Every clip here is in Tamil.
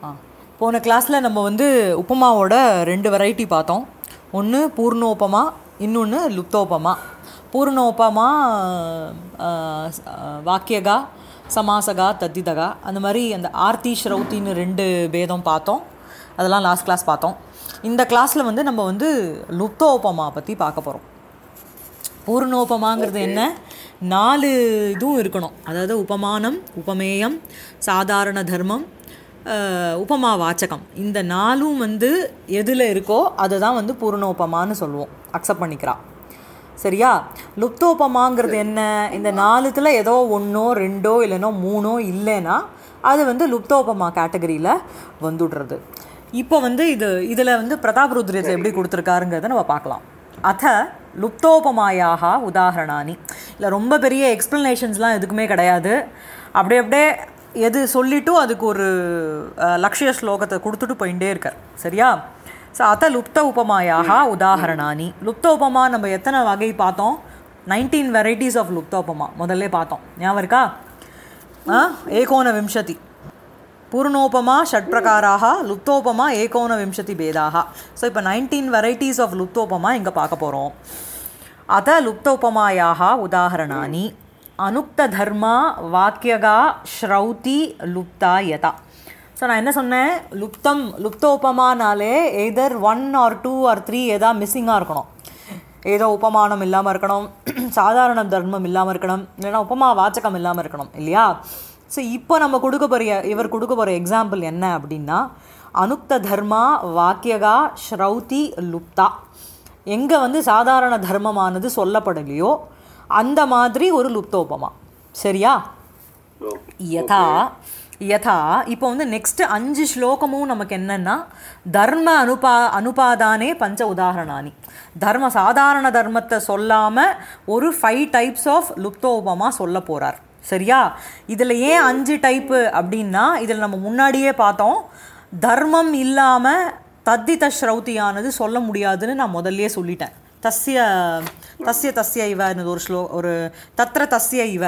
ஆ போன கிளாஸில் நம்ம வந்து உப்புமாவோட ரெண்டு வெரைட்டி பார்த்தோம் ஒன்று பூர்ணோபமா இன்னொன்று லுப்தோபமா பூர்ணோபமா ஆ, ஆ, வாக்கியகா சமாசகா தத்திதகா அந்த மாதிரி அந்த ஆர்த்தி ஸ்ரௌத்தின்னு ரெண்டு பேதம் பார்த்தோம் அதெல்லாம் லாஸ்ட் கிளாஸ் பார்த்தோம் இந்த கிளாஸில் வந்து நம்ம வந்து லுப்தோபமா பற்றி பார்க்க போகிறோம் பூர்ணோபமாங்கிறது என்ன நாலு இதுவும் இருக்கணும் அதாவது உபமானம் உபமேயம் சாதாரண தர்மம் அஹ், உபமா வாச்சகம் இந்த நாலும் வந்து எதில் இருக்கோ அதை தான் வந்து பூர்ணோபமான்னு சொல்லுவோம் அக்செப்ட் பண்ணிக்கிறா சரியா லுப்தோபமாங்கிறது என்ன இந்த நாலுத்துல ஏதோ ஒன்றோ ரெண்டோ இல்லைனோ மூணோ இல்லைன்னா அது வந்து லுப்தோபமா கேட்டகரியில் வந்துடுறது இப்போ வந்து இது இதில் வந்து பிரதாப் ருத்ரத்தில் எப்படி கொடுத்துருக்காருங்கிறத நம்ம பார்க்கலாம் அத லுப்தோபமாயாக உதாரணானி இல்லை ரொம்ப பெரிய எக்ஸ்ப்ளனேஷன்ஸ்லாம் எதுக்குமே கிடையாது அப்படியே அப்படியே எது சொல்லிட்டு அதுக்கு ஒரு அஹ், லக்ஷ்ய ஸ்லோகத்தை கொடுத்துட்டு போயிட்டே இருக்கார் சரியா ஸோ அத லுப்த உபமாயாக உதாரணானி லுப்த உபமா நம்ம எத்தனை வகை பார்த்தோம் நைன்டீன் வெரைட்டிஸ் ஆஃப் லுப்த உபமா முதல்ல பார்த்தோம் ஞாபகம் இருக்கா ஆ ஏகோன விம்சதி பூர்ணோபமா ஷட்பிரகாராக லுப்தோபமா ஏகோன விம்சதி பேதாக ஸோ இப்போ நைன்டீன் வெரைட்டிஸ் ஆஃப் லுப்தோபமா இங்கே பார்க்க போகிறோம் அத லுப்தோபமாயாக உதாரணானி அனுக்த தர்மா வாக்கியகா ஸ்ரௌதி லுப்தா யதா ஸோ நான் என்ன சொன்னேன் லுப்தம் லுப்தோபமானாலே either one or two or three எதா மிஸ்ஸிங்காக இருக்கணும் ஏதோ உபமானம் இல்லாமல் இருக்கணும் சாதாரண தர்மம் இல்லாமல் இருக்கணும் இல்லைன்னா உபமா வாச்சகம் இல்லாமல் இருக்கணும் இல்லையா ஸோ இப்போ நம்ம கொடுக்க போகிற இவர் கொடுக்க போகிற எக்ஸாம்பிள் என்ன அப்படின்னா அனுக்த தர்மா வாக்கியகா ஸ்ரௌதி லுப்தா எங்கே வந்து சாதாரண தர்மமானது சொல்லப்படலையோ அந்த மாதிரி ஒரு லுப்தோபமா சரியா யதா யதா இப்போ வந்து நெக்ஸ்ட் அஞ்சு ஸ்லோகமும் நமக்கு என்னன்னா தர்ம அனுபா அனுபாதானே பஞ்ச உதாரணானி தர்ம சாதாரண தர்மத்தை சொல்லாமல் ஒரு ஃபைவ் டைப்ஸ் ஆஃப் லுப்தோபமா சொல்ல போகிறார் சரியா இதில் ஏன் அஞ்சு டைப்பு அப்படின்னா இதில் நம்ம முன்னாடியே பார்த்தோம் தர்மம் இல்லாமல் தத்தித ஸ்ரௌதியானது சொல்ல முடியாதுன்னு நான் முதல்லயே சொல்லிட்டேன் தஸ்ய தஸ்ய தஸ்ய இவ ஒரு ஸ்லோ ஒரு தத்ர தஸ்ய இவ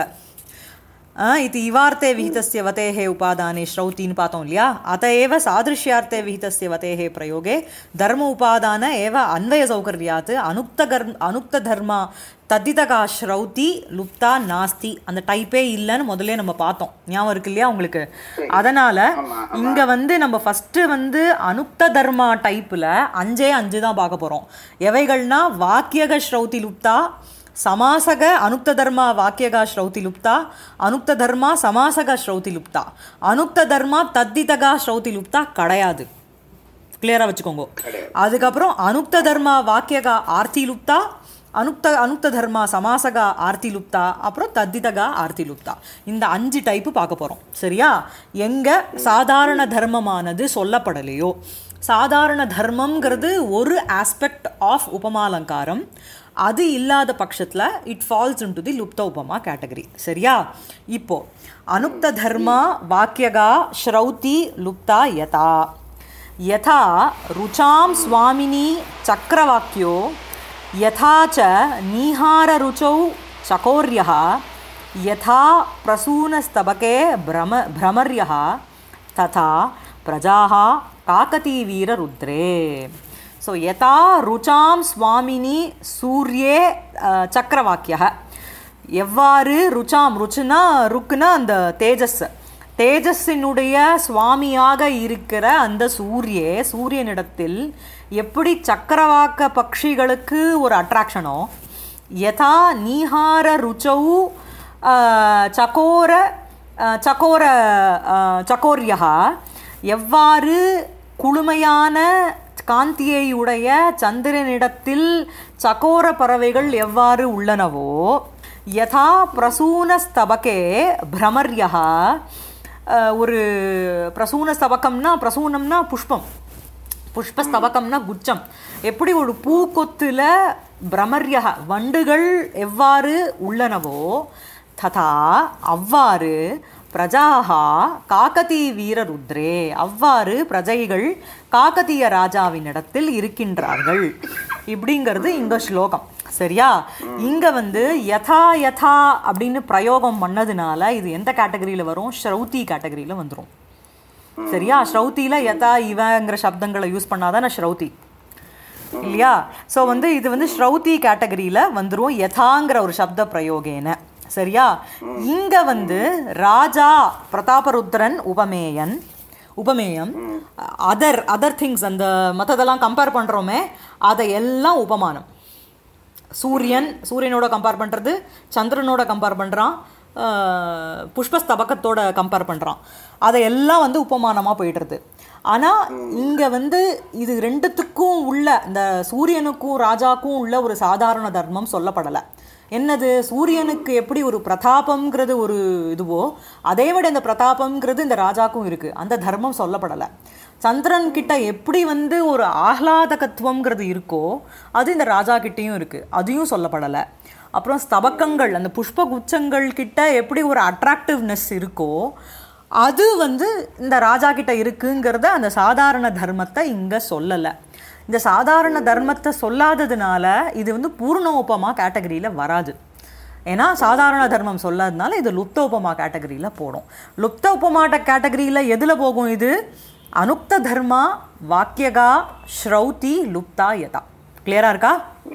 ஆ, இது இவார்த்தே விஹிதஸ்ய வதேஹே உபாதானே ஸ்ரௌத்தின்னு பார்த்தோம் இல்லையா அத ஏவ சாதிருஷ்யார்த்தே விஹிதஸ்ய வதேஹே பிரயோகே தர்ம உபாதான ஏவ அன்வய சௌகர்யாத் அனுக்த கர்ம அனுக்த தர்மா தத்திதகா ஸ்ரௌதி லுப்தா நாஸ்தி அந்த டைப்பே இல்லைன்னு முதல்ல நம்ம பார்த்தோம் ஞாபகம் இருக்கு இல்லையா உங்களுக்கு அதனால இங்க வந்து நம்ம ஃபர்ஸ்ட் வந்து அனுக்த தர்மா டைப்ல அஞ்சே அஞ்சு தான் பார்க்க போறோம் எவைகள்னா வாக்கியக ஸ்ரௌதி லுப்தா சமாசக அனுக்த தர்மா வாக்கியகா ஸ்ரௌதி லுப்தா அனுக்த தர்மா சமாசக ஸ்ரௌதி லுப்தா அனுக்த தர்மா தத்திதகா ஸ்ரௌதி லுப்தா கிடையாது கிளியராக வச்சுக்கோங்க அதுக்கப்புறம் அனுக்த தர்மா வாக்கியகா ஆர்த்தி லுப்தா அனுக்த அனுக்த தர்மா சமாசகா ஆர்த்தி லுப்தா அப்புறம் தத்திதகா ஆர்த்தி லுப்தா இந்த அஞ்சு டைப்பு பார்க்க போகிறோம் சரியா எங்க சாதாரண தர்மமானது சொல்லப்படலையோ சாதாரண தர்மம்ங்கிறது ஒரு ஆஸ்பெக்ட் ஆஃப் உபமாலங்காரம் அது இல்லாத பட்சத்தில் it falls into the லுப்த உபமா கேட்டகரி சரியா இப்போ அனுக்த தர்மா வாக்கியகா ஸ்ரௌதி லுப்தா யதா यथा रुचां स्वामिनी चक्रवाक्यो यथा च नीहाररुचौ चकोर्यः यथा प्रसूनस्तबके भ्रम भ्रमर्यः तथा प्रजाः काकतीवीररुद्रे ஸோ யதா ருச்சாம் சுவாமினி சூர்யே அஹ், சக்கரவாக்கியः எவ்வாறு ருச்சாம் ருச்சுனா ருக்குனா அந்த தேஜஸ் தேஜஸினுடைய சுவாமியாக இருக்கிற அந்த சூரியே சூரியனிடத்தில் எப்படி சக்கரவாக்க பட்சிகளுக்கு ஒரு அட்ராக்ஷனோ யதா நீஹார ருச்சௌ ஆஹ், சகோர ஆஹ், சகோர ஆஹ், சகோர்யா எவ்வாறு குளுமையான காந்தியை உடைய சந்திரனிடத்தில் சகோர பறவைகள் எவ்வாறு உள்ளனவோ யதா பிரசூனஸ்தபகே பிரமர்யா அஹ், ஒரு பிரசூன ஸ்தபகம்னா பிரசூனம்னா புஷ்பம் புஷ்பஸ்தபகம்னா குச்சம் எப்படி ஒரு பூக்கொத்துல பிரமர்யா வண்டுகள் எவ்வாறு உள்ளனவோ ததா அவ்வாறு பிரஜாகா காக்கதி வீரருத்ரே அவ்வாறு பிரஜைகள் காக்கதிய ராஜாவினிடத்தில் இருக்கின்றார்கள் இப்படிங்கிறது இந்த ஸ்லோகம் சரியா இங்க வந்து யதா யதா அப்படின்னு பிரயோகம் பண்ணதுனால இது எந்த கேட்டகரியில வரும் ஸ்ரௌதி கேட்டகரியில வந்துரும் சரியா ஸ்ரௌத்தியில யதா இவங்கிற சப்தங்களை யூஸ் பண்ணாதானே ஸ்ரௌதி இல்லையா ஸோ வந்து இது வந்து ஸ்ரௌதி கேட்டகரியில் வந்துரும் யதாங்கிற ஒரு சப்த பிரயோகேன சரியா இங்க வந்து ராஜா பிரதாபருத்ரன் உபமேயன் உபமேயம் அதர் அதர் திங்ஸ் அந்த மற்றதெல்லாம் கம்பேர் பண்ணுறோமே அதை எல்லாம் உபமானம் சூரியன் சூரியனோட கம்பேர் பண்ணுறது சந்திரனோட கம்பேர் பண்ணுறான் புஷ்பஸ்தபகத்தோட கம்பேர் பண்ணுறான் அதை எல்லாம் வந்து உபமானமாக போயிடுறது ஆனால் இங்கே வந்து இது ரெண்டுத்துக்கும் உள்ள இந்த சூரியனுக்கும் ராஜாக்கும் உள்ள ஒரு சாதாரண தர்மம் சொல்லப்படலை என்னது சூரியனுக்கு எப்படி ஒரு பிரதாபம்ங்கிறது ஒரு இதுவோ அதே விட இந்த பிரதாபம்ங்கிறது இந்த ராஜாக்கும் இருக்குது அந்த தர்மம் சொல்லப்படலை சந்திரன் கிட்ட எப்படி வந்து ஒரு ஆஹ்லாதகத்துவங்கிறது இருக்கோ அது இந்த ராஜா கிட்டேயும் இருக்குது அதையும் சொல்லப்படலை அப்புறம் ஸ்தபக்கங்கள் அந்த புஷ்ப குச்சங்கள் கிட்ட எப்படி ஒரு அட்ராக்டிவ்னஸ் இருக்கோ அது வந்து இந்த ராஜா கிட்ட இருக்குங்கிறத அந்த சாதாரண தர்மத்தை இங்கே சொல்லலை இந்த சாதாரண தர்மத்தை சொல்லாததுனால இது வந்து பூர்ணோபமா கேட்டகரியில் வராது ஏன்னா சாதாரண தர்மம் சொல்லாததுனால இது லுப்தோபமா கேட்டகரியில் போடும் லுப்தோபமாட்ட கேட்டகரியில் எதில் போகும் இது அனுக்த தர்மா வாக்கியகா ஸ்ரௌதி லுப்தா யதா கிளியரா இருக்கா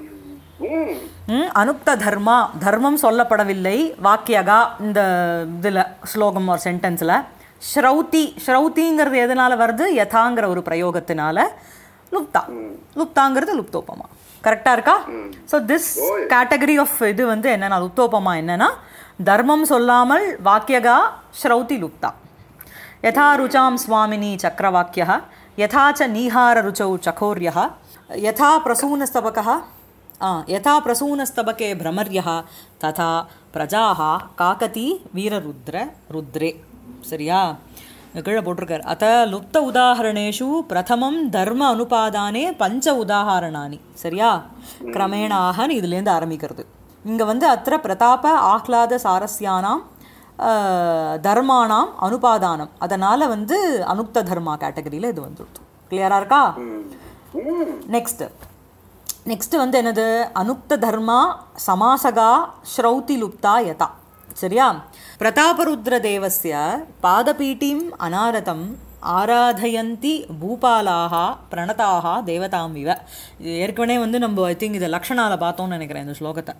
ம், அனுக்த தர்மா தர்மம் சொல்லப்படவில்லை வாக்கியகா இந்த இதில் ஸ்லோகம் ஒரு சென்டென்ஸில் ஸ்ரௌதி ஸ்ரௌதிங்கிறது எதனால் வருது யதாங்கிற ஒரு பிரயோகத்தினால லுப்தா லுப்தாங்கிறது லுப்தோபமா கரெக்டாக இருக்கா ஸோ திஸ் கேட்டகரி ஆஃப் இது வந்து என்னென்னா லுப்தோபமா என்னன்னா தர்மம் சொல்லாமல் வாக்கியகா ஸ்ரௌதி லுப்தா यथा रुचां स्वामिनी चक्रवाक्यः यथा च नीहाररुचौ चकोर्यः यथा प्रसूनस्तबकः आ, यथा प्रसूनस्तबके भ्रमर्यः तथा प्रजाः काकती வீரருத்ர ருத்ரே சரியா இங்க கீழே போட்டிருக்கார் அத்த லுப்த உதாகரணேஷு பிரதமம் தர்ம அனுபாதானே பஞ்ச உதாகரணானி சரியா கிரமேணாகன்னு இதுலேருந்து ஆரம்பிக்கிறது இங்கே வந்து அத்த பிரதாப ஆஹ்லாத சாரஸ்யானாம் ஆஹ், தர்மானாம் அனுபாதானம் அதனால் வந்து அனுக்த தர்மா கேட்டகரியில் இது வந்துடுது கிளியராக இருக்கா நெக்ஸ்ட் நெக்ஸ்ட் வந்து என்னது அனுக்த தர்மா சமாசகா ஸ்ரௌதி லுப்தா யதா சரியா பிரதாபருத்ர தேவஸ்ய பாதபீட்டிம் அனாரதம் ஆராதயந்தி பூபாலாக பிரணதாக தேவதாம் இவ இது ஏற்கனவே வந்து நம்ம ஐ திங்க் இதை லக்ஷணால பார்த்தோம்னு நினைக்கிறேன் இந்த ஸ்லோகத்தை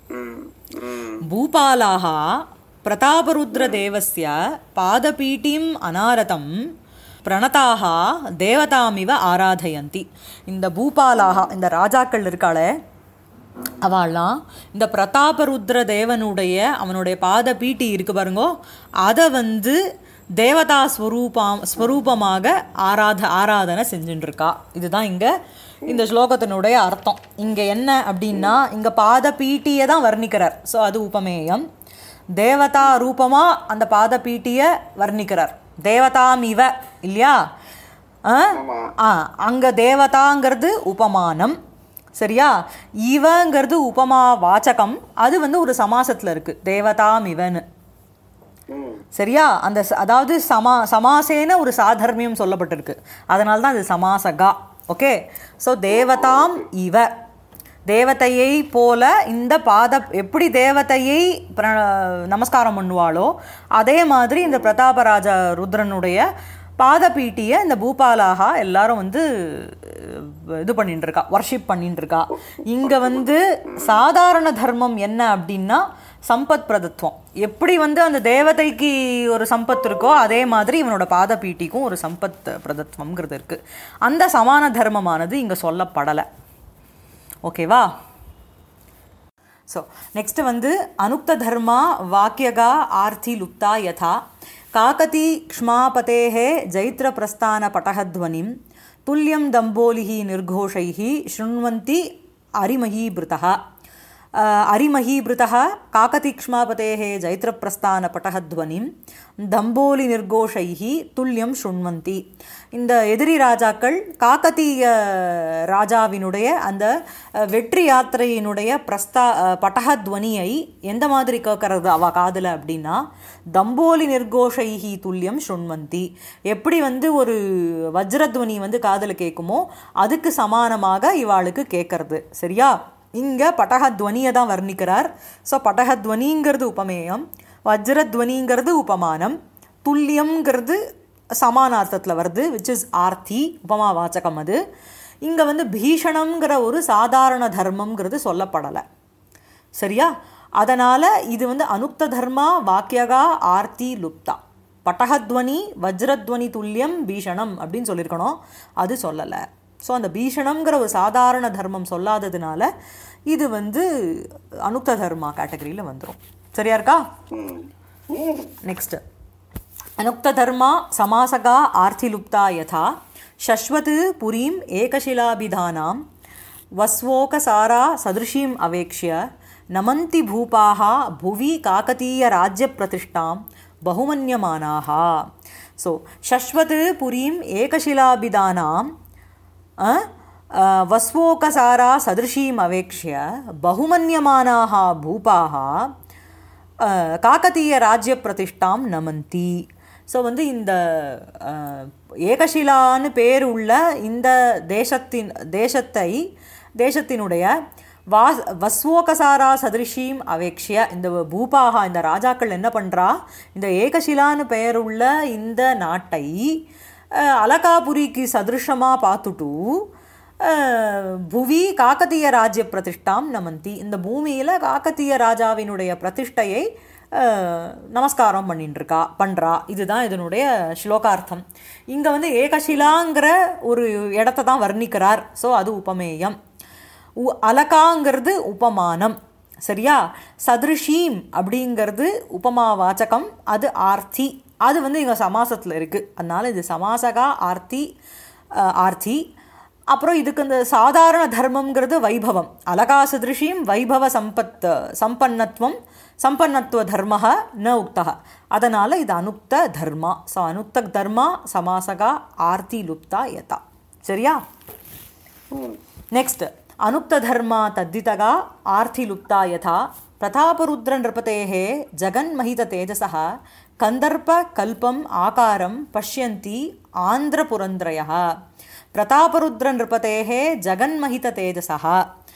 भूपालाः प्रतापरुद्रदेवस्य पादपीठिम् अनारतं பிரணதாக தேவதாமிவ ஆராதயந்தி இந்த பூபாலாக இந்த ராஜாக்கள் இருக்காளே அவள்லாம் இந்த பிரதாபருத்ர தேவனுடைய அவனுடைய பாத பீட்டி இருக்கு பாருங்கோ அதை வந்து தேவதா ஸ்வரூபம் ஸ்வரூபமாக ஆராத ஆராதனை செஞ்சுட்டு இருக்கா இதுதான் இங்கே இந்த ஸ்லோகத்தினுடைய அர்த்தம் இங்கே என்ன அப்படின்னா இங்கே பாத பீட்டியை தான் வர்ணிக்கிறார் ஸோ அது உபமேயம் தேவதா ரூபமாக அந்த பாத பீட்டியை வர்ணிக்கிறார் தேவதாம் இவ இல்லையா ஆ ஆ அங்கே தேவதாங்கிறது உபமானம் சரியா இவங்கிறது உபமா வாச்சகம் அது வந்து ஒரு சமாசத்தில் இருக்குது தேவதாம் இவன்னு சரியா அந்த ச- அதாவது சமா சமாசேன ஒரு சாதர்மியம் சொல்லப்பட்டிருக்கு அதனால தான் அது சமாசகா ஓகே ஸோ தேவதாம் இவ தேவதையை போல இந்த பாத எப்படி தேவதையை பிர நமஸ்காரம் பண்ணுவாளோ அதே மாதிரி இந்த பிரதாபராஜ ருத்ரனுடைய பாதபீட்டியை இந்த பூபாலாகா எல்லாரும் வந்து அஹ், இது பண்ணிட்டு இருக்கா வர்ஷிப் பண்ணிட்டு இருக்கா இங்கே வந்து சாதாரண தர்மம் என்ன அப்படின்னா சம்பத் பிரதத்துவம் எப்படி வந்து அந்த தேவதைக்கு ஒரு சம்பத் இருக்கோ அதே மாதிரி இவனோட பாதபீட்டிக்கும் ஒரு சம்பத் பிரதத்துவம்ங்கிறது இருக்கு அந்த சமான தர்மமானது இங்கே சொல்லப்படலை ஓகேவா ஸோ நெக்ஸ்ட் வந்து அனுக்த தர்மா வாக்கியகா ஆர்த்தி லுப்தா யதா காகதி க்ஷ்மாபதேः ஜைத்ரபிரஸ்தான பட்டகத்வனிம் துல்லியம் தம்போலிஹி நிர்ഘോഷைः शृण्वन्ति அரிமஹீபிருத்தः அரிமஹீபிருத்தः காகதிக்ஷ்மாபதேः ஜைத்ரப்பிரஸ்தானபட்டகத்வனிம் தம்போலி நிர்ഘോഷைः துல்லியம் சுண்வந்தி இந்த எதிரி ராஜாக்கள் காக்கத்தீய ராஜாவினுடைய அந்த அஹ், வெற்றி யாத்திரையினுடைய பிரஸ்தா அஹ், பட்டகத்வனியை எந்த மாதிரி கேட்கறது அவ காதில் அப்படின்னா தம்போலி நிர்ഘോഷைஹி துல்லியம் சுண்வந்தி எப்படி வந்து ஒரு வஜ்ரத்வனி வந்து காதில் கேட்குமோ அதுக்கு சமானமாக இவாளுக்கு கேட்கறது சரியா இங்கே பட்டகத்வனியை தான் வர்ணிக்கிறார் ஸோ பட்டகத்வனிங்கிறது உபமேயம் வஜ்ரத்வனிங்கிறது உபமானம் துல்லியம்ங்கிறது சமானார்த்தத்தில் வருது விச் இஸ் ஆர்த்தி உபமா வாச்சகம் அது இங்கே வந்து பீஷணம்ங்கிற ஒரு சாதாரண தர்மம்ங்கிறது சொல்லப்படலை சரியா அதனால் இது வந்து அனுக்த தர்மா வாக்கியகா ஆர்த்தி லுப்தா பட்டகத்வனி வஜ்ரத்வனி துல்லியம் பீஷணம் அப்படின்னு சொல்லியிருக்கணும் அது சொல்லலை ஸோ அந்த பீஷணம்ங்கிற ஒரு சாதாரண தர்மம் சொல்லாததுனால இது வந்து அனுக்த தர்மா கேட்டகரியில் வந்துடும் சரியா இருக்கா ம். ம். नेक्स्ट् अनुक्तधर्मा समासगा आर्थिलुप्ता यथा शश्वत् पुरीम् एकशिलाभिधानां वस्वोकसारा सदृशीम् अवेक्ष्य नमन्ति भूपाः भुवि काकतीयराज्यप्रतिष्ठां बहुमन्यमानाः सो शश्वत् पुरीम् एकशिलाभिधानां अ, अ, वस्वोकसारा सदृशीम् अवेक्ष्य बहुमन्यमानाः भूपाः அஹ், காக்கத்தீய ராஜ்ய பிரதிஷ்டாம் நமந்தி ஸோ வந்து இந்த அஹ், ஏகசிலான்னு பேர் உள்ள இந்த தேசத்தின் தேசத்தை தேசத்தினுடைய வா வஸ்வோகசாரா சதிருஷீம் அவேக்ஷிய இந்த பூபாகா இந்த ராஜாக்கள் என்ன பண்ணுறா இந்த ஏகசிலான்னு பெயர் உள்ள இந்த நாட்டை அஹ், அலகாபுரிக்கு சதிருஷமாக பார்த்துட்டு அஹ், புவி காக்கத்தீய ராஜ்ய பிரதிஷ்டாம் நமந்தி இந்த பூமியில் காக்கத்தீய ராஜாவினுடைய பிரதிஷ்டையை அஹ், நமஸ்காரம் பண்ணிட்டு இருக்கா பண்ணுறா இதுதான் இதனுடைய ஸ்லோகார்த்தம் இங்கே வந்து ஏகசிலாங்கிற ஒரு இடத்த தான் வர்ணிக்கிறார் ஸோ அது உபமேயம் உ அலகாங்கிறது உபமானம் சரியா சதிருஷீம் அப்படிங்கிறது உபமா வாச்சகம் அது ஆர்த்தி அது வந்து இங்கே சமாசத்தில் இருக்குது அதனால இது சமாசகா ஆர்த்தி அஹ், ஆர்த்தி அப்புறம் இதுக்கு இந்த சாதாரண தர்மம்ங்கிறது வைபவம் அலகா சதிருஷீம் வைபவ சம்பத் சம்பன்னத்துவம் சம்பன்னத்துவ தர்மः ந உக்தः அதனால் இது அனுக்த தர்மா ஸோ அனுக்த தர்மா சமாசகா ஆர்த்தி லுப்தா யதா சரியா ம். नेक्स्ट् अनुक्तधर्मा तद्दितगा आर्थिलुप्ता यथा प्रतापरुद्रनृपतेः जगन्महिततेजसः कन्दर्पकल्पम् आकारं पश्यन्ति आन्ध्रपुरन्द्रयः பிரதாபருத்ரநிருபதேः ஜெகன்மஹிததேஜசः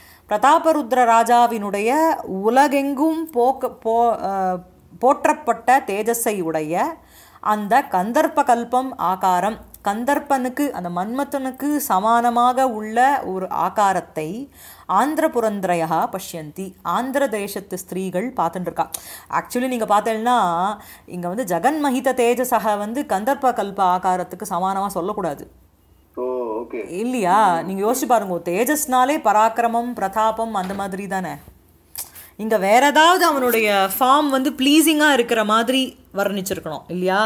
பிரதாபருத்ரராஜாவினுடைய உலகெங்கும் போக்க போ அஹ், போற்றப்பட்ட தேஜஸை உடைய அந்த கந்தர்ப்ப கல்பம் ஆகாரம் கந்தர்ப்பனுக்கு அந்த மன்மத்தனுக்கு சமானமாக உள்ள ஒரு ஆகாரத்தை ஆந்திர புரந்திரயா பஷ்யந்தி ஆந்திர தேசத்து ஸ்திரீகள் பார்த்துட்டு இருக்கா ஆக்சுவலி நீங்கள் பார்த்தீங்கன்னா இங்கே வந்து ஜெகன்மஹித தேஜசக வந்து கந்தர்ப்ப கல்ப ஆகாரத்துக்கு சமானமாக சொல்லக்கூடாது ஓ ஓகே இல்லையா நீங்கள் யோசிச்சு பாருங்க தேஜஸ்னாலே பராக்கிரமம் பிரதாபம் அந்த மாதிரி தானே இங்கே வேற ஏதாவது அவனுடைய ஃபார்ம் வந்து ப்ளீஸிங்காக இருக்கிற மாதிரி வர்ணிச்சிருக்கணும் இல்லையா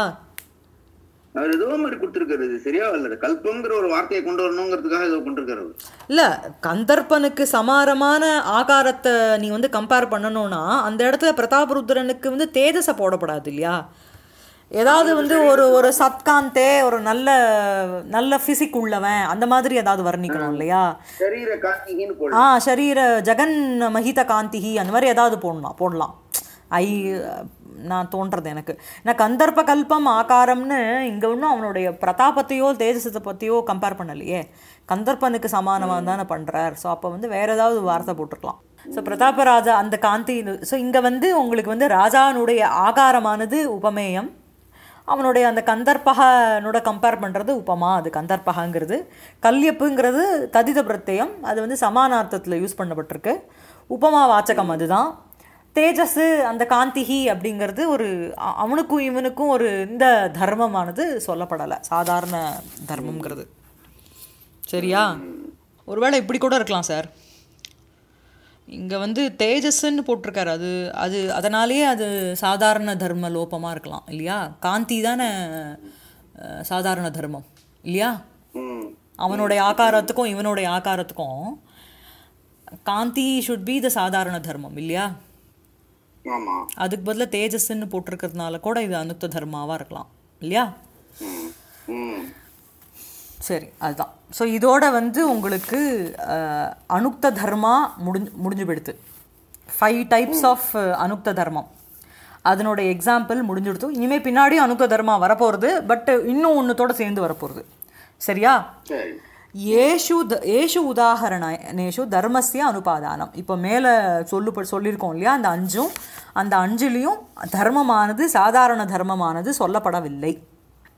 அவர் ஏதோ மாதிரி கொடுத்துருக்காரு இது சரியா இல்ல கல்பங்கிற ஒரு வார்த்தையை கொண்டு வரணுங்கிறதுக்காக ஏதோ கொண்டிருக்காரு அவர் இல்லை கந்தர்ப்பனுக்கு சமாரமான ஆகாரத்தை நீ வந்து கம்பேர் பண்ணணும்னா அந்த இடத்துல பிரதாபருத்ரனுக்கு வந்து தேஜஸை போடப்படாது இல்லையா ஏதாவது வந்து ஒரு ஒரு சத்காந்தே ஒரு நல்ல நல்ல ஃபிசிக் உள்ளவன் அந்த மாதிரி ஏதாவது வர்ணிக்கணும் இல்லையா சரீர காந்திகின்னு போடு ஆ ஷரீர ஜெகன் மஹித காந்திஹி அந்த மாதிரி ஏதாவது போடலாம் போடலாம் ஐ நான் தோன்றது எனக்கு ஏன்னா கந்தர்ப்ப கல்பம் ஆகாரம்னு இங்கே ஒன்றும் அவனுடைய பிரதாபத்தையோ தேஜசத்தை பற்றியோ கம்பேர் பண்ணலையே கந்தர்ப்பனுக்கு சமானமாக தானே பண்ணுறார் ஸோ அப்போ வந்து வேற ஏதாவது வார்த்தை போட்டிருக்கலாம் ஸோ பிரதாபராஜா அந்த காந்தி ஸோ இங்கே வந்து உங்களுக்கு வந்து ராஜானுடைய ஆகாரமானது உபமேயம் அவனுடைய அந்த கந்தர்பகனோட கம்பேர் பண்ணுறது உபமா அது கந்தர்பகங்கிறது கல்யப்புங்கிறது ததித பிரத்யயம் அது வந்து சமானார்த்தத்தில் யூஸ் பண்ணப்பட்டிருக்கு உபமா வாச்சகம் அதுதான் தேஜஸ் அந்த காந்திஹி அப்படிங்கிறது ஒரு அ- அவனுக்கும் இவனுக்கும் ஒரு இந்த தர்மமானது சொல்லப்படலை சாதாரண தர்மம்ங்கிறது சரியா ஒருவேளை இப்படி கூட இருக்கலாம் சார் இங்கே வந்து தேஜஸ்ன்னு போட்டிருக்காரு அது அது அதனாலேயே அது சாதாரண தர்ம லோபமாக இருக்கலாம் இல்லையா காந்தி தானே அஹ், சாதாரண தர்மம் இல்லையா ம் அவனுடைய ஆகாரத்துக்கும் இவனுடைய ஆகாரத்துக்கும் காந்தி ஷுட் பி த சாதாரண தர்மம் இல்லையா ஆமா அதுக்கு பதிலாக தேஜஸ்ன்னு போட்டிருக்கிறதுனால கூட இது அனுத்த தர்மாவாக இருக்கலாம் இல்லையா ம் ம் சரி அதுதான் ஸோ இதோட வந்து உங்களுக்கு அஹ், அனுக்த தர்மா முடிஞ்சு முடிஞ்சு போயிடுது ஃபைவ் டைப்ஸ் ஆஃப் அனுக்த தர்மம் அதனோட எக்ஸாம்பிள் முடிஞ்சுடுத்து இனிமேல் பின்னாடியும் அனுக்த தர்மா வரப்போகிறது பட் இன்னும் ஒன்றுத்தோட சேர்ந்து வரப்போகிறது சரியா சரி ஏஷு த ஏஷு உதாகரணேஷு தர்மஸ்ய அனுபாதானம் இப்போ மேலே சொல்லு சொல்லியிருக்கோம் இல்லையா அந்த அஞ்சும் அந்த அஞ்சுலேயும் தர்மமானது சாதாரண தர்மமானது சொல்லப்படவில்லை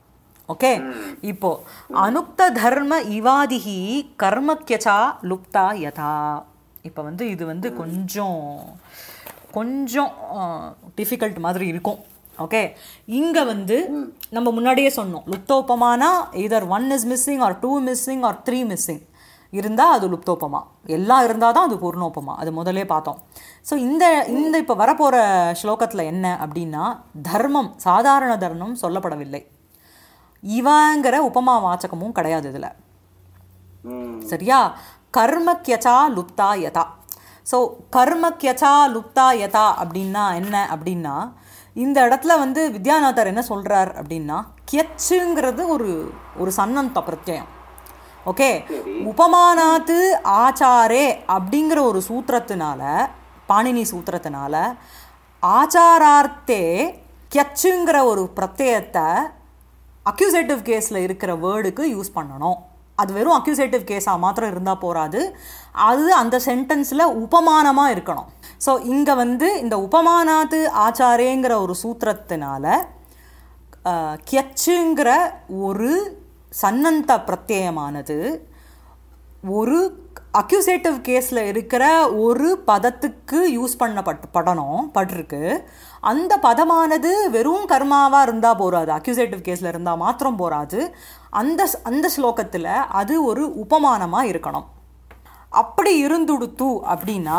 ஓகே இப்போ அனுக்த தர்ம இவாதிகி கர்மக்கியச்சா லுப்தா யதா இப்போ வந்து இது வந்து கொஞ்சம் கொஞ்சம் டிஃபிகல்ட் மாதிரி இருக்கும் ஓகே இங்கே வந்து நம்ம முன்னாடியே சொன்னோம் லுப்தோபமானா either one is missing or two missing or three missing இருந்தால் அது லுப்தோபமா எல்லாம் இருந்தால் தான் அது பூர்ணோபமா அது முதலே பார்த்தோம் ஸோ இந்த இந்த இப்போ வரப்போகிற ஸ்லோகத்தில் என்ன அப்படின்னா தர்மம் சாதாரண தர்மம் சொல்லப்படவில்லை இவங்கிற உபமா வாச்சகமும் கிடையாது இதில் ம் சரியா கர்மக்கியச்சா லுப்தா யதா ஸோ கர்மக்கியச்சா லுப்தா யதா அப்படின்னா என்ன அப்படின்னா இந்த இடத்துல வந்து வித்யாநாதர் என்ன சொல்றார் அப்படின்னா கியச்சுங்கிறது ஒரு ஒரு சன்னந்த பிரத்யயம் ஓகே உபமானாத்து ஆச்சாரே அப்படிங்கிற ஒரு சூத்திரத்தினால பாணினி சூத்திரத்தினால ஆச்சாரார்த்தே கியச்சுங்கிற ஒரு பிரத்யயத்தை அக்யூசேட்டிவ் கேஸில் இருக்கிற வேர்டுக்கு யூஸ் பண்ணணும் அது வெறும் அக்யூசேட்டிவ் கேஸாக மாத்திரம் இருந்தால் போராது அது அந்த சென்டென்ஸில் உபமானமாக இருக்கணும் ஸோ இங்கே வந்து இந்த உபமானாத்து ஆச்சாரேங்கிற ஒரு சூத்திரத்தினால அஹ், கியச்சுங்கிற ஒரு சன்னந்த பிரத்யயமானது ஒரு அக்யூசேட்டிவ் கேஸில் இருக்கிற ஒரு பதத்துக்கு யூஸ் பண்ணப்பட்டு படணும் பட்டிருக்கு அந்த பதமானது வெறும் கர்மாவாக இருந்தால் போராது அக்யூசேட்டிவ் கேஸில் இருந்தால் மாத்திரம் போராது அந்த ஸ்- அந்த ஸ்லோகத்தில் அது ஒரு உபமானமாக இருக்கணும் அப்படி இருந்துடுத்து அப்படின்னா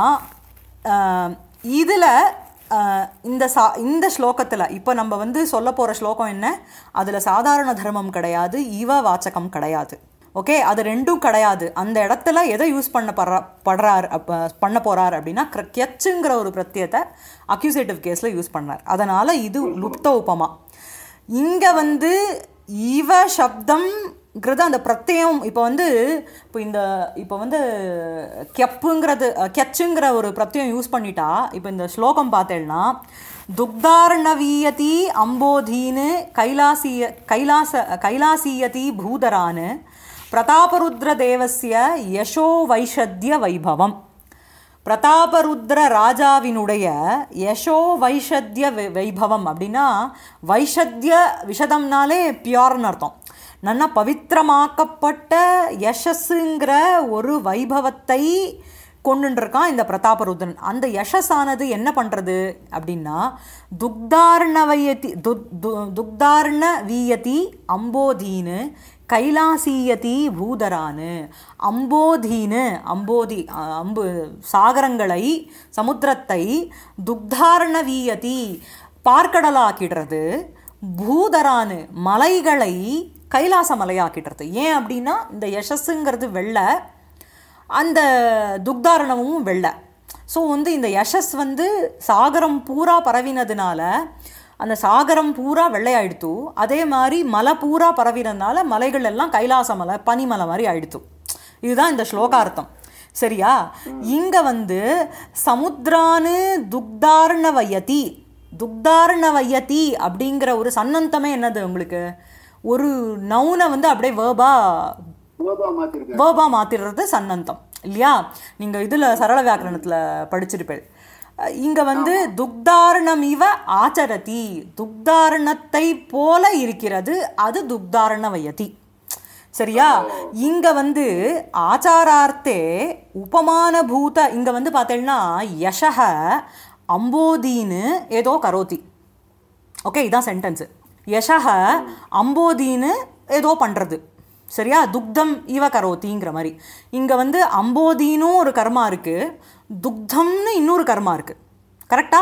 இதில் இந்த சா இந்த ஸ்லோகத்தில் இப்போ நம்ம வந்து சொல்ல போகிற ஸ்லோகம் என்ன அதில் சாதாரண தர்மம் கிடையாது இவ வாச்சகம் கிடையாது ஓகே அது ரெண்டும் கிடையாது அந்த இடத்துல எதை யூஸ் பண்ண படுற படுறார் அப்போ பண்ண போகிறார் அப்படின்னா கியச்சுங்கிற ஒரு பிரத்யத்தை அக்யூசேட்டிவ் கேஸில் யூஸ் பண்ணார் அதனால் இது லுப்த உபமா இங்கே வந்து இவ சப்தம்ங்கிறது அந்த பிரத்யம் இப்போ வந்து இப்போ இந்த இப்போ வந்து கெப்புங்கிறது கெச்சுங்கிற ஒரு பிரத்யம் யூஸ் பண்ணிட்டா இப்போ இந்த ஸ்லோகம் பார்த்தேன்னா துக்தார்ணவீயதி அம்போதீனு கைலாசிய கைலாச கைலாசீயதி பூதரான் பிரதாபருத்ரதேவஸ்ய யசோ வைஷத்ய வைபவம் பிரதாபருத்ர ராஜாவினுடைய யசோ வைஷத்ய வை- வைபவம் அப்படின்னா வைஷத்ய விஷதம்னாலே பியோர்னு அர்த்தம் நல்லா பவித்திரமாக்கப்பட்ட யசஸ்ஸுங்கிற ஒரு வைபவத்தை கொண்டுருக்கான் இந்த பிரதாபருத்ரன் அந்த யசஸானது என்ன பண்ணுறது அப்படின்னா துக்தார்ணவயதி துக் து- துக்தார்ண வீயதி அம்போதீனு கைலாசீயதி பூதரானு அம்போதீனு அம்போதி அ- அம்பு சாகரங்களை சமுத்திரத்தை துக்தாரணவீயதி பார்க்கடலாக்கிடுறது பூதரானு மலைகளை கைலாச மலையாக்கிடுறது ஏன் அப்படின்னா இந்த யசஸ்ஸுங்கிறது வெள்ளை அந்த துக்தாரணமும் வெள்ளை ஸோ வந்து இந்த யசஸ் வந்து சாகரம் பூரா பரவினதுனால அந்த சாகரம் பூரா வெள்ளையாயிடுத்து அதே மாதிரி மலை பூரா பரவினதுனால மலைகள் எல்லாம் கைலாச மலை பனிமலை மாதிரி ஆயிடுத்து இதுதான் இந்த ஸ்லோகார்த்தம் சரியா இங்க வந்து சமுத்ரானு துக்தார்ணவயதி துக்தார்ணவயதி அப்படிங்கிற ஒரு சன்னந்தமே என்னது உங்களுக்கு ஒரு நவுனை வந்து அப்படியே வேர்பா கோபா மாத்திருக்காரு வேர்பா மாத்திடுறது சன்னந்தம் இல்லையா நீங்க இதுல சரள வியாக்கரணத்துல படிச்சிருப்பேன் அஹ் இங்க வந்து துக்தாரணம் இவ ஆச்சரதி துக்தாரணத்தை போல இருக்கிறது அது துக்தாரண வயதி சரியா இங்க வந்து ஆச்சாரார்த்தே உபமான பூத இங்க வந்து பார்த்தேன்னா யசக அம்போதீன்னு ஏதோ கரோதி ஓகே இதான் சென்டென்ஸு யசக அம்போதின்னு ஏதோ பண்ணுறது சரியா துக்தம் இவ கரோத்திங்கிற மாதிரி இங்கே வந்து அம்போதினும் ஒரு கர்மா இருக்குது துக்தம்னு இன்னொரு கர்மா இருக்குது கரெக்டா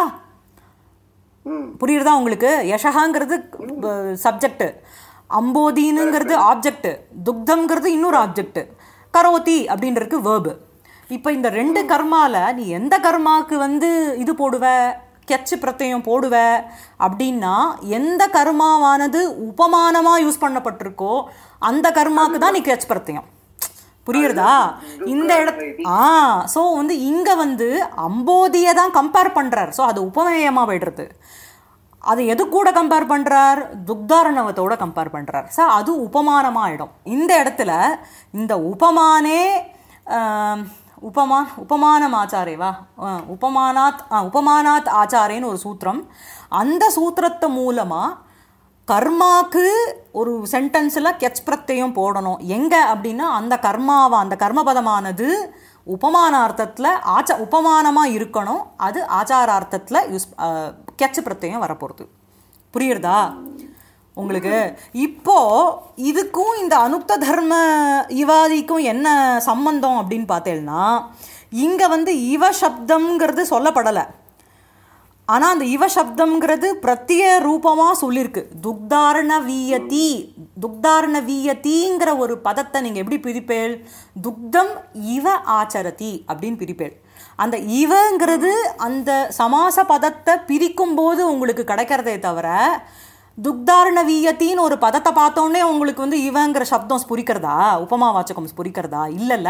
ம் புரியுறதா உங்களுக்கு யசகாங்கிறது சப்ஜெக்ட் அம்போதினுங்கிறது ஆப்ஜெக்ட் துக்தம்ங்கிறது இன்னொரு ஆப்ஜெக்ட் கரோதி அப்படின்றதுக்கு வேர்பு இப்போ இந்த ரெண்டு கர்மால நீ எந்த கர்மாவுக்கு வந்து இது போடுவ கெச்சு பிரत्यயம் போடுவ அப்படின்னா எந்த கர்மாவானது உபமானமாக யூஸ் பண்ணப்பட்டிருக்கோ அந்த கர்மாக்கு தான் நீ கெச் பிரत्यயம் புரியுறதா இந்த இடத்து ஆ ஸோ வந்து இங்கே வந்து அம்போதியை தான் கம்பேர் பண்ணுறார் ஸோ அது உபமேயமாக போய்டுறது அது எது கூட கம்பேர் பண்ணுறார் துக்தாரணவத்தோட கம்பேர் பண்ணுறார் ஸோ அது உபமானமாக ஆயிடும் இந்த இடத்துல இந்த உபமானே ஆம், உபமான் உபமானம் ஆச்சாரேவா ஆ, உபமானாத் ஆ, உபமானாத் ஆச்சாரேன்னு ஒரு சூத்திரம் அந்த சூத்திரத்தை மூலமாக கர்மாக்கு ஒரு சென்டென்ஸில் கெச் பிரत्यயம் போடணும் எங்கே அப்படின்னா அந்த கர்மாவை அந்த கர்மபதமானது உபமானார்த்தத்தில் ஆச்ச உபமானமாக இருக்கணும் அது ஆச்சாரார்த்தத்தில் யூஸ் கெச் பிரत्यயம் வரப்போகிறது புரியுறதா உங்களுக்கு இப்போ இதுக்கும் இந்த அனுக்த தர்ம இவாதிக்கும் என்ன சம்பந்தம் அப்படின்னு பார்த்தேன்னா இங்கே வந்து இவ சப்தம்ங்கிறது சொல்லப்படலை ஆனால் அந்த இவ சப்தம்ங்கிறது பிரத்ய ரூபமாக சொல்லியிருக்கு துக்தாரண வீயதி துக்தாரண வீயதிங்கிற ஒரு பதத்தை நீங்கள் எப்படி பிரிப்பேள் துக்தம் இவ ஆச்சரதி அப்படின்னு பிரிப்பேள் அந்த இவங்கிறது அந்த சமாச பதத்தை பிரிக்கும் போது உங்களுக்கு கிடைக்கிறதே தவிர துக்தாரண வீயத்தின்னு ஒரு பதத்தை பார்த்தோன்னே உங்களுக்கு வந்து இவங்கிற சப்தம் ஸ்புரிக்கிறதா உபமா வாச்சகம் ஸ்புரிக்கிறதா இல்லைல்ல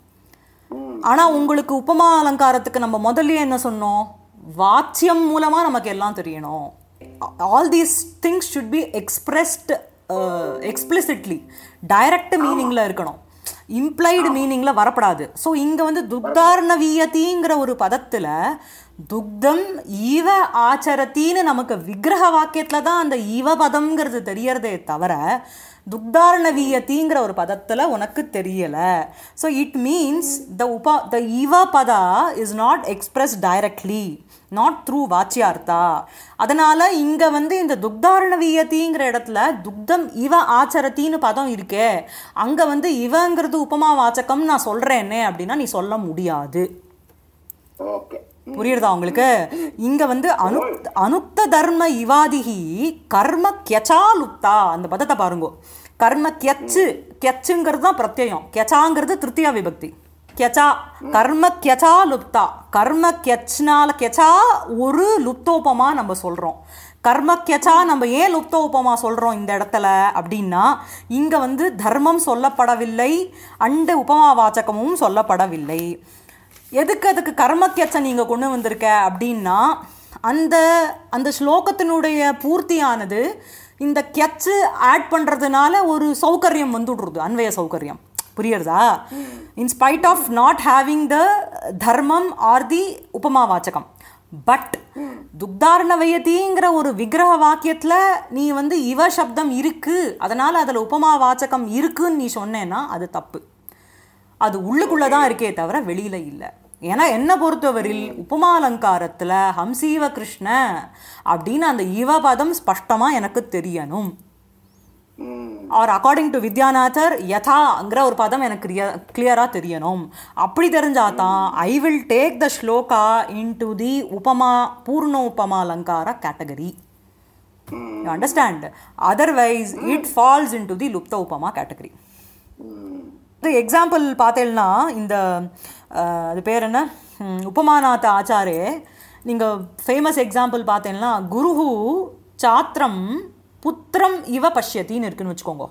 ஆனால் உங்களுக்கு உபமா அலங்காரத்துக்கு நம்ம முதல்லயே என்ன சொன்னோம் வாச்சியம் மூலமாக நமக்கு எல்லாம் தெரியணும் all these things should be expressed explicitly direct மீனிங்கில் இருக்கணும் இம்ப்ளைடு மீனிங்கில் வரப்படாது ஸோ இங்கே வந்து துக்தாரண வீயத்திங்கிற ஒரு பதத்தில் துக்தம் ஈவ ஆச்சரத்தின்னு நமக்கு விக்கிரக வாக்கியத்தில் தான் அந்த ஈவ பதம்ங்கிறது தெரியறதே தவிர துக்தாரண வீயத்திங்கிற ஒரு பதத்தில் உனக்கு தெரியலை ஸோ இட் மீன்ஸ் த உபா த இவ பதா is not express directly not through வாச்சியார்த்தா அதனால் இங்கே வந்து இந்த துக்தாரண வீயத்திங்கிற இடத்துல துக்தம் இவ ஆச்சரத்தின்னு பதம் இருக்கே அங்கே வந்து இவங்கிறது உபமா வாச்சகம் நான் சொல்கிறேன்னே அப்படின்னா நீ சொல்ல முடியாது ஓகே புரியுறதா உங்களுக்கு இங்க வந்து அனு அனுக்த தர்ம இவாதிகி கர்ம கெச்சா லுப்தா அந்த பதத்தை பாருங்க கர்ம கெச்சு கெச்சுங்கிறது தான் பிரத்யயம் கெச்சாங்கிறது திருத்தியா விபக்தி கெச்சா கர்ம கெச்சா லுப்தா கர்ம கெச்னால கெச்சா ஒரு லுப்தோபமா நம்ம சொல்றோம் கர்ம கெச்சா நம்ம ஏன் லுப்தோபமா சொல்றோம் இந்த இடத்துல அப்படின்னா இங்க வந்து தர்மம் சொல்லப்படவில்லை அண்டு உபமா வாச்சகமும் சொல்லப்படவில்லை எதுக்கு அதுக்கு கர்மக்கியச்சை நீங்கள் கொண்டு வந்திருக்க அப்படின்னா அந்த அந்த ஸ்லோகத்தினுடைய பூர்த்தியானது இந்த கெச்சு ஆட் பண்ணுறதுனால ஒரு சௌகரியம் வந்துடுறது அன்வய சௌகரியம் புரியுறதா in spite of not having the தர்மம் ஆர் தி உபமா வாச்சகம் பட் துக்தாரண வயதிங்கிற ஒரு விக்கிரக வாக்கியத்தில் நீ வந்து இவ சப்தம் இருக்கு அதனால் அதில் உபமா வாச்சகம் இருக்குன்னு நீ சொன்னேன்னா அது தப்பு அது உள்ளுக்குள்ளே தான் இருக்கே தவிர வெளியில் இல்லை ஏன்னா என்னை பொறுத்தவரையில் உபமாலங்காரத்தில் ஹம்சீவ கிருஷ்ண அப்படின்னு அந்த இவபதம் ஸ்பஷ்டமாக எனக்கு தெரியணும் ம் ஆர் அக்கார்டிங் டு வித்யாநாதர் யதாங்கிற ஒரு பதம் எனக்கு கிளியராக தெரியணும் அப்படி தெரிஞ்சால் தான் I will take the sloka into the உபமா பூர்ண உபமா அலங்கார category you understand otherwise it falls into the லுப்த உபமா கேட்டகரி ம் இது எக்ஸாம்பிள் பார்த்தேன்னா இந்த அஹ், அது பேர் என்ன ம், உபமாநாத ஆச்சாரே நீங்கள் ஃபேமஸ் எக்ஸாம்பிள் பார்த்தேன்னா குருஹு சாத்திரம் புத்திரம் இவ பஷ்யத்தின்னு இருக்குன்னு வச்சுக்கோங்க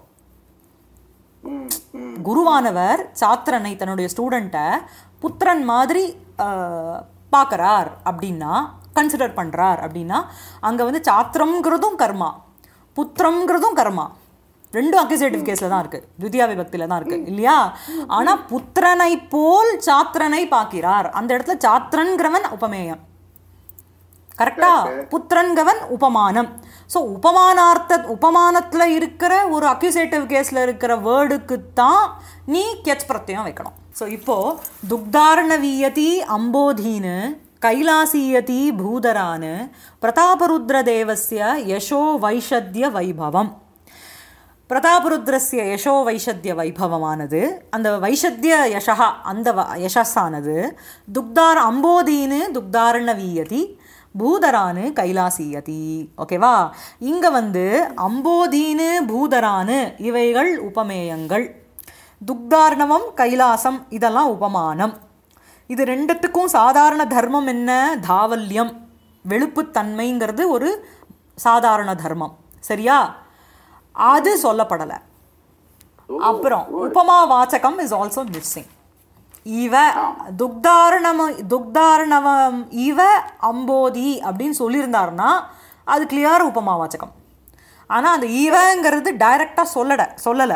ம் ம் குருவானவர் சாத்திரனை தன்னுடைய ஸ்டூடெண்ட்டை புத்திரன் மாதிரி பார்க்குறார் அப்படின்னா கன்சிடர் பண்ணுறார் அப்படின்னா அங்கே வந்து சாத்திரம்ங்கிறதும் கர்மா புத்திரம்ங்கிறதும் கர்மா ரெண்டும் அக்யூசேட்டிவ் கேஸில் தான் இருக்குது துதியா விபக்தியில் தான் இருக்குது இல்லையா ஆனால் புத்திரனை போல் சாத்திரனை பார்க்கிறார் அந்த இடத்துல சாத்திரன்கிறவன் உபமேயம் கரெக்டா புத்திரன்கவன் உபமானம் ஸோ உபமானார்த்த உபமானத்தில் இருக்கிற ஒரு அக்யூசேட்டிவ் கேஸில் இருக்கிற வேர்டுக்கு தான் நீ கெச் பிரத்யம் வைக்கணும் ஸோ இப்போ துக்தாரண வீயதி அம்போதீனு கைலாசீயதி பூதரான் பிரதாபருத்ர தேவஸ்ய யசோ வைஷத்ய வைபவம் பிரதாபருத்ரஸ்ய யசோ வைஷத்ய வைபவமானது அந்த வைஷத்ய யசா அந்த வ யசஸானது துக்தார் அம்போதீனு துக்தாரண வீயதி பூதரானு கைலாசியதி ஓகேவா இங்கே வந்து அம்போதீனு பூதரானு இவைகள் உபமேயங்கள் துக்தார்ணவம் கைலாசம் இதெல்லாம் உபமானம் இது ரெண்டுத்துக்கும் சாதாரண தர்மம் என்ன தாவல்யம் வெளுப்புத்தன்மைங்கிறது ஒரு சாதாரண தர்மம் சரியா அது சொல்லப்படலை அப்புறம் உபமா வாச்சகம் இஸ் ஆல்சோ மிஸ்ஸிங் இவ துக்தாரணம துக்தாரணவம் இவ அம்போதி அப்படின்னு சொல்லியிருந்தாருன்னா அது கிளியர் உபமா வாச்சகம் ஆனால் அந்த ஈவங்கிறது டைரக்டாக சொல்லட சொல்லலை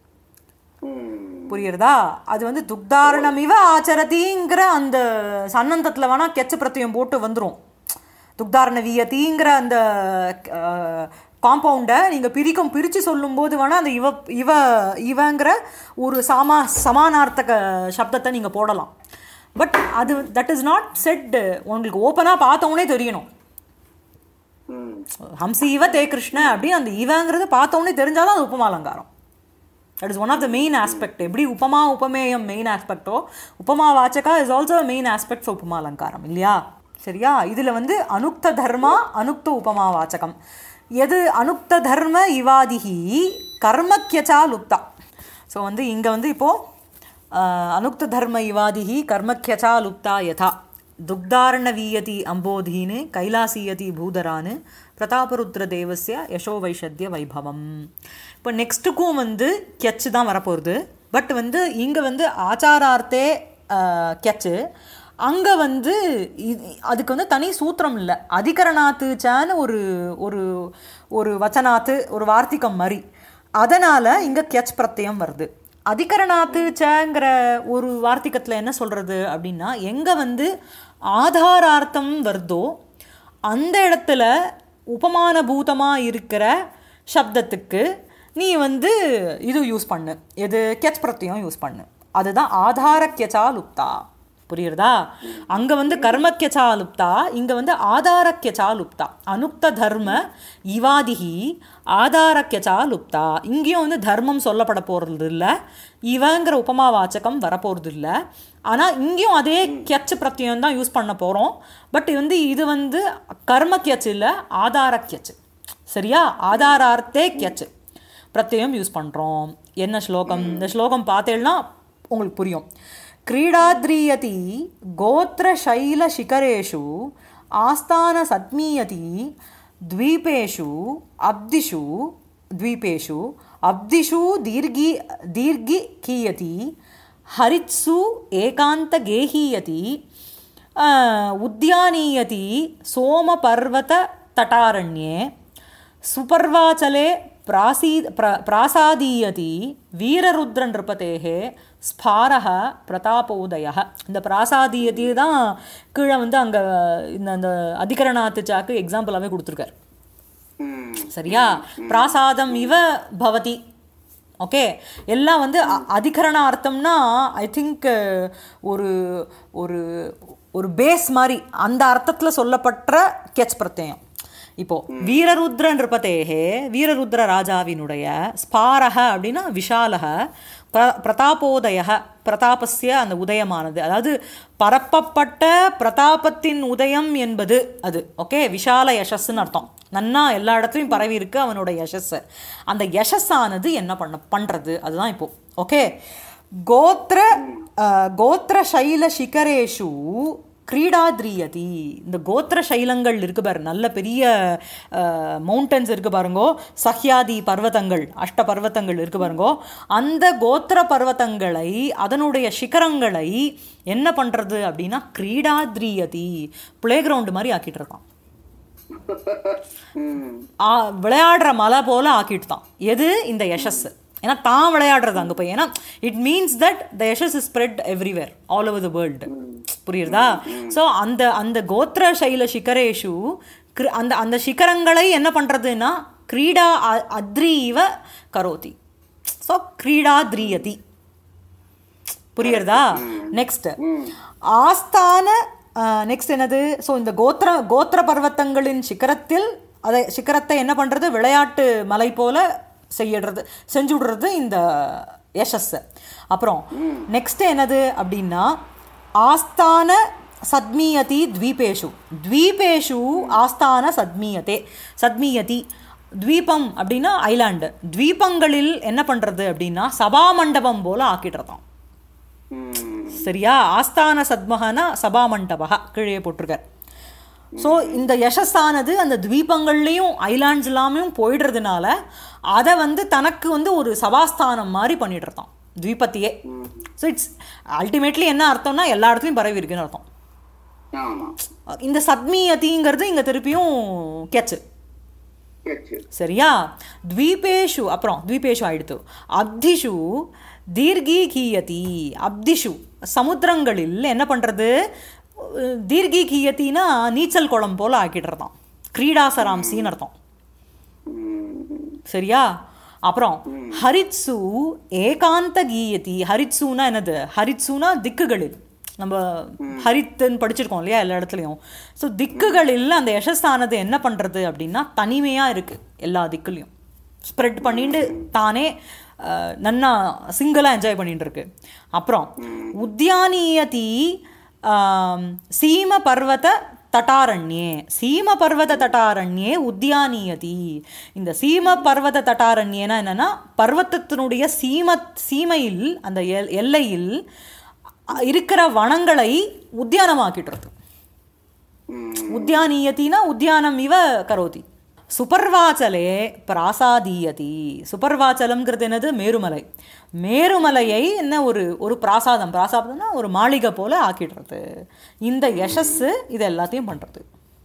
ம் புரியுறதா அது வந்து துக்தாரணம் இவ ஆச்சரதிங்கிற அந்த சன்னந்தத்தில் வேணால் கெச்ச பிரத்தியம் போட்டு வந்துடும் துக்தாரண வீயத்திங்கிற அந்த காம்பவுண்டை நீங்கள் பிரிக்கும் பிரித்து சொல்லும்போது வேணால் அந்த இவ இவ இவங்கிற ஒரு சாமா சமானார்த்தக சப்தத்தை நீங்கள் போடலாம் பட் அது தட் இஸ் நாட் செட் உங்களுக்கு ஓப்பனாக பார்த்தோன்னே தெரியணும் ம் ஹம்சி இவ தே கிருஷ்ண அப்படின்னு அந்த இவங்கிறது பார்த்தோன்னே தெரிஞ்சாதான் அது உபமாலங்காரம் that is one of the main aspect எப்படி உபமா உபமேயம் மெயின் ஆஸ்பெக்டோ உபமா வாச்சகா is also main aspect for உபமா அலங்காரம் இல்லையா சரியா இதில் வந்து அனுக்த தர்மா அனுக்த உபமா வாச்சகம் எது அனுக்த தர்ம இவாதிகி கர்மக்கியச்சா லுப்தா ஸோ வந்து இங்கே வந்து இப்போது அனுக்த தர்ம இவாதிகி கர்மக்கியச்சா லுப்தா யதா துக்தாரணவீயதி அம்போதீனு கைலாசீயதி பூதரானு பிரதாபருத்ர தேவஸ்ய யசோ வைஷத்திய வைபவம் இப்போ நெக்ஸ்ட்டுக்கும் வந்து கெச்சு தான் வரப்போகுது பட் வந்து இங்கே வந்து ஆச்சாரார்த்தே கெச்சு அங்கே வந்து இது- அதுக்கு வந்து தனி சூத்திரம் இல்லை அதிகரணாத்து சான்னு ஒரு ஒரு ஒரு வச்சனாத்து ஒரு வார்த்திகம் மாதிரி அதனால் இங்கே கெச் பிரத்யம் வருது அதிகரணாத்து சங்கிற ஒரு வார்த்திகத்தில் என்ன சொல்கிறது அப்படின்னா எங்கே வந்து ஆதாரார்த்தம் வருதோ அந்த இடத்துல உபமான பூதமாக இருக்கிற சப்தத்துக்கு நீ வந்து இது யூஸ் பண்ணு எது கெச் பிரத்யம் யூஸ் பண்ணு அதுதான் ஆதாரக்கியச்சா லுப்தா புரியுறதா அங்கே வந்து கர்மக்கியச்சா லுப்தா இங்கே வந்து ஆதாரக்கியச்சா லுப்தா அனுக்த தர்ம இவாதிகி ஆதாரக்கியச்சா லுப்தா இங்கேயும் வந்து தர்மம் சொல்லப்பட போகிறது இல்லை இவங்கிற உபமா வாச்சகம் வரப்போகிறது இல்லை ஆனால் இங்கேயும் அதே கியச்சு பிரத்யம் தான் யூஸ் பண்ண போகிறோம் பட் வந்து இது வந்து கர்ம கியச்சு இல்லை ஆதார கியச்சு சரியா ஆதாரார்த்தே கியச்சு பிரத்யம் யூஸ் பண்ணுறோம் என்ன ஸ்லோகம் இந்த ஸ்லோகம் பார்த்தேன்னா உங்களுக்கு புரியும் क्रीडाद्रीयति गोत्रशैलशिखरेषु आस्थानसद्मीयति द्वीपेषु अब्दिषु द्वीपेषु अब्दिषु दीर्घि दीर्घि कीयति हरित्सु एकान्तगेहीयति अ, उद्यानीयति सोमपर्वततटारण्ये சுபர்வாச்சலே பிராசீ பிர பிராசாதீயதி வீரருத்ர நிருபதேகே ஸ்பாரக பிரதாபோதய இந்த பிராசாதீயதி தான் கீழே வந்து அங்கே இந்த அந்த அதிகரணாத்து சாக்கு எக்ஸாம்பிளாகவே கொடுத்துருக்காரு ம் சரியா பிராசாதம் இவ பவதி ஓகே எல்லாம் வந்து அ- அதிகரண அர்த்தம்னா ஐ திங்க் ஒரு ஒரு ஒரு பேஸ் மாதிரி அந்த அர்த்தத்தில் சொல்லப்பட்ட கெச் பிரத்யம் இப்போ வீரருத்ர நிருபதேகே வீரருத்ர ராஜாவினுடைய ஸ்பாரக அப்படின்னா விஷாலக பிர பிரதாபோதய பிரதாபஸ்ய அந்த உதயமானது அதாவது பரப்பப்பட்ட பிரதாபத்தின் உதயம் என்பது அது ஓகே விஷால யசஸ்ன்னு அர்த்தம் நன்னா எல்லா இடத்துலையும் பரவி இருக்கு அவனோட யசஸ் அந்த யசஸ்ஸானது என்ன பண்ண பண்ணுறது அதுதான் இப்போ ஓகே கோத்திர அஹ், கோத்திர சைல சிகரேஷு கிரீடாத்ரியதி இந்த கோத்திர சைலங்கள் இருக்கு பாரு நல்ல பெரிய மவுண்டன்ஸ் இருக்கு பாருங்கோ சஹ்யாதி பர்வதங்கள் அஷ்ட பர்வதங்கள் இருக்கு பாருங்கோ அந்த கோத்திர பர்வதங்களை அதனுடைய சிகரங்களை என்ன பண்றது அப்படின்னா கிரீடாத்ரியதி பிளே கிரவுண்டு மாதிரி ஆக்கிட்டு இருக்கான் ம் ஆ, விளையாடுற மலை போல ஆக்கிட்டு தான் எது இந்த யசஸ் ஏன்னா தான் விளையாடுறது அங்கே போய் ஏன்னா இட் மீன்ஸ் தட் த யசஸ் is spread everywhere all over the world புரியுறதா ஸோ அந்த அந்த கோத்திர சைல சிகரேஷு கிரு- அந்த அந்த சிகரங்களை என்ன பண்ணுறதுன்னா கிரீடா அ- அத்ரீவ கரோதி ஸோ கிரீடா திரியதி புரியுறதா நெக்ஸ்ட் ஆஸ்தான நெக்ஸ்ட் என்னது ஸோ இந்த கோத்திர கோத்திர பர்வத்தங்களின் சிகரத்தில் அதை சிகரத்தை என்ன பண்ணுறது விளையாட்டு மலை போல செய்யிடுறது செஞ்சு விடுறது இந்த யசஸ் அப்புறம் நெக்ஸ்ட் என்னது அப்படின்னா ஆஸ்தான சத்மீயதி த்வீபேஷு த்வீபேஷு ஆஸ்தான சத்மீயதே சத்மீயதி த்வீபம் அப்படின்னா ஐலாண்டு த்வீபங்களில் என்ன பண்ணுறது அப்படின்னா சபா மண்டபம் போல ஆக்கிடுறதாம் ம் சரியா ஆஸ்தான சத்மகனா சபா மண்டபா கீழே போட்டிருக்கார் ஸோ இந்த யசஸானது அந்த த்வீபங்கள்லேயும் ஐலாண்ட்ஸ் எல்லாமையும் போயிடுறதுனால அதை வந்து தனக்கு வந்து ஒரு சபாஸ்தானம் மாதிரி பண்ணிடுறதாம் த்வீபத்தையே ஸோ இட்ஸ் அல்டிமேட்லி என்ன அர்த்தம்னா எல்லா இடத்துலையும் பரவி இருக்குன்னு அர்த்தம் ஆமா இந்த சத்மீயதிங்கிறது இங்கே திருப்பியும் கெச்சு கேச்சு சரியா த்வீபேஷு அப்புறம் த்வீபேஷு ஆயிடுத்து அப்திஷு தீர்கீகீயதி அப்திஷு சமுத்திரங்களில் என்ன பண்ணுறது தீர்கீகீயத்தினா நீச்சல் குளம் போல் ஆக்கிடுறதாம் கிரீடாசராம்சின்னு அர்த்தம் ம் சரியா அப்புறம் ஹரித்சு ஏகாந்த கீயதி ஹரித்சுனா என்னது ஹரித்சுனா திக்குகளில் நம்ம ஹரித்துன்னு படிச்சிருக்கோம் இல்லையா எல்லா இடத்துலையும் ஸோ திக்குகளில் அந்த யசஸ்தானது என்ன பண்ணுறது அப்படின்னா தனிமையாக இருக்குது எல்லா திக்குலையும் ஸ்ப்ரெட் பண்ணிட்டு தானே அஹ், நன்னா சிங்கிளாக என்ஜாய் பண்ணிட்டு இருக்கு அப்புறம் உத்தியானியதி ஆம், சீம பர்வத தட்டாரண்யே சீம பர்வத தட்டாரண்யே உத்தியானியதி இந்த சீம பர்வத தட்டாரண்யேனா என்னன்னா பர்வத்தத்தினுடைய சீம சீமையில் அந்த எல் எல்லையில் அ- இருக்கிற வனங்களை உத்தியானமாக்கிட்டுறது உத்தியானீயத்தினா உத்தியானம் இவ கரோதி சுபர்வாச்சலே பிராசாதீயதி சுபர்வாச்சலம்ங்கிறது என்னது மேருமலை மேருமலையை என்ன ஒரு ஒரு பிராசாதம் பிராசாதம்னா ஒரு மாளிகை போல ஆக்கிடுறது இந்த யசஸ் இது எல்லாத்தையும் பண்றது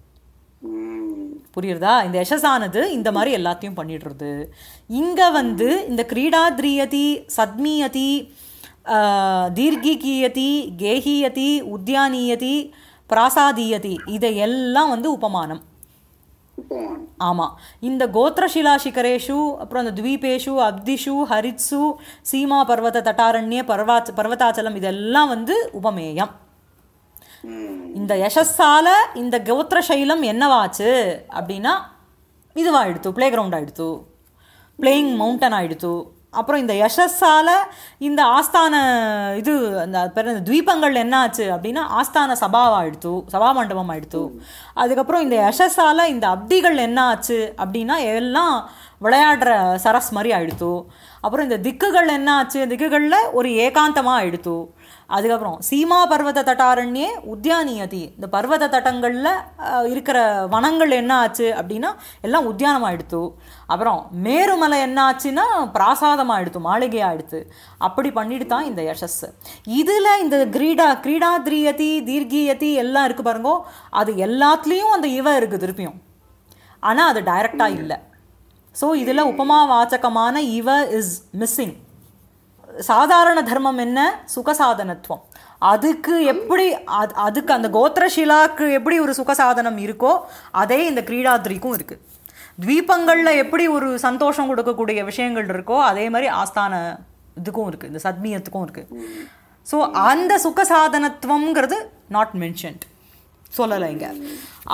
புரியுறதா இந்த யசஸானது இந்த மாதிரி எல்லாத்தையும் பண்ணிடுறது இங்க வந்து இந்த கிரீடாத்ரியதி சத்மீயதி ஆஹ், தீர்க்கிகீயதி கேஹீயதி உத்தியானீயதி பிராசாதீயதி இதையெல்லாம் வந்து உபமானம் உபமானம் ஆமாம் இந்த கோத்திரஷிலா சிகரேஷு அப்புறம் அந்த த்வீபேஷு அப்திஷு ஹரித்சு சீமா பர்வத தட்டாரண்ய பர்வாச் பர்வதாச்சலம் இதெல்லாம் வந்து உபமேயம் ம். இந்த யசஸால இந்த கோத்திர சைலம் என்னவாச்சு அப்படின்னா இதுவாயிடுத்து ப்ளே கிரவுண்ட் ஆயிடுத்து பிளேயிங் மவுண்டன் ஆயிடுத்து அப்புறம் இந்த யசஸால இந்த ஆஸ்தான இது அந்த அது பேர் இந்த த்வீபங்கள் என்ன ஆச்சு அப்படின்னா ஆஸ்தான சபாவாயிடுத்து சபா மண்டபம் ஆயிடுத்து அதுக்கப்புறம் இந்த யசஸால இந்த அப்திகள் என்ன ஆச்சு அப்படின்னா எல்லாம் விளையாடுற சரஸ் மாதிரி ஆயிடுத்து அப்புறம் இந்த திக்குகள் என்ன ஆச்சு திக்குகளில் ஒரு ஏகாந்தமாக ஆயிடுத்து அதுக்கப்புறம் சீமா பர்வத தட்டாரண்யே உத்தியானியதி இந்த பர்வத தட்டங்களில் இருக்கிற வனங்கள் என்ன ஆச்சு அப்படின்னா எல்லாம் உத்தியானம் ஆயிடுத்து அப்புறம் மேருமலை என்ன ஆச்சுன்னா பிராசாதம் ஆயிடுத்து மாளிகை ஆயிடுத்து அப்படி பண்ணிட்டு தான் இந்த யசஸ் இதில் இந்த கிரீடா கிரீடாத்ரியதி தீர்கியதி எல்லாம் இருக்கு பாருங்கோ அது எல்லாத்துலேயும் அந்த இவ இருக்குது திருப்பியும் ஆனால் அது டைரக்டாக இல்லை ஸோ இதில் உபமா வாச்சகமான இவ இஸ் மிஸ்ஸிங் சாதாரண தர்மம் என்ன சுகசாதனத்துவம் அதுக்கு எப்படி அது அதுக்கு அந்த கோத்திரஷிலாக்கு எப்படி ஒரு சுகசாதனம் இருக்கோ அதே இந்த கிரீடாத்ரிக்கும் இருக்கு த்வீபங்களில் எப்படி ஒரு சந்தோஷம் கொடுக்கக்கூடிய விஷயங்கள் இருக்கோ அதே மாதிரி ஆஸ்தான இதுக்கும் இருக்கு இந்த சத்மியத்துக்கும் இருக்கு ஸோ அந்த சுகசாதனத்துவம்ங்கிறது நாட் மென்ஷன்ட் சொல்லலை இங்க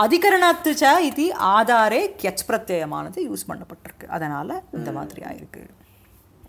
அதிகரணத்து ச இது ஆதாரே கியச் பிரத்யயமானது யூஸ் பண்ணப்பட்டிருக்கு அதனால இந்த மாதிரி ஆயிருக்கு